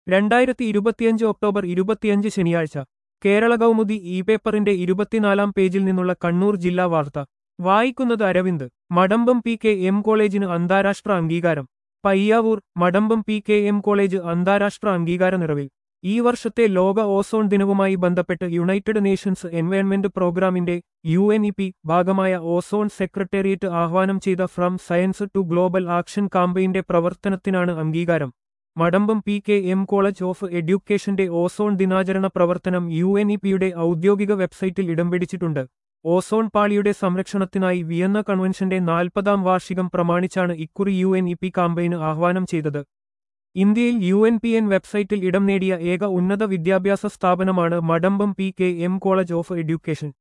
രണ്ടായിരത്തി ഇരുപത്തിയഞ്ച് ഒക്ടോബർ ഇരുപത്തിയഞ്ച് ശനിയാഴ്ച കേരള കൗമുദി ഇ പേപ്പറിന്റെ ഇരുപത്തിനാലാം പേജിൽ നിന്നുള്ള കണ്ണൂർ ജില്ലാ വാർത്ത വായിക്കുന്നത് Aravind Madampam P K M കോളേജിന് അന്താരാഷ്ട്ര അംഗീകാരം Payyavoor Madampam P K M college അന്താരാഷ്ട്ര അംഗീകാര നിറവിൽ ഈ വർഷത്തെ ലോക ഓസോൺ ദിനവുമായി ബന്ധപ്പെട്ട് യുണൈറ്റഡ് നേഷൻസ് എൻവയൺമെന്റ് പ്രോഗ്രാമിന്റെ യു എൻ ഇ പി ഭാഗമായ ഓസോൺ സെക്രട്ടേറിയറ്റ് ആഹ്വാനം ചെയ്ത from science to global action കാമ്പയിന്റെ പ്രവർത്തനത്തിനാണ് അംഗീകാരം Madampam P K M college of എഡ്യൂക്കേഷന്റെ ഓസോൺ ദിനാചരണ പ്രവർത്തനം യു എൻ ഇ പിയുടെ ഔദ്യോഗിക വെബ്സൈറ്റിൽ ഇടം പിടിച്ചിട്ടുണ്ട് ഓസോൺ പാളിയുടെ സംരക്ഷണത്തിനായി വിയന്ന കൺവെൻഷന്റെ നാൽപ്പതാം വാർഷികം പ്രമാണിച്ചാണ് ഇക്കുറി യു എൻ ഇ പി കാമ്പയിന് ആഹ്വാനം ചെയ്തത് ഇന്ത്യയിൽ യു എൻ പി എൻ വെബ്സൈറ്റിൽ ഇടം നേടിയ ഏക ഉന്നത വിദ്യാഭ്യാസ സ്ഥാപനമാണ് Madampam P K M college of education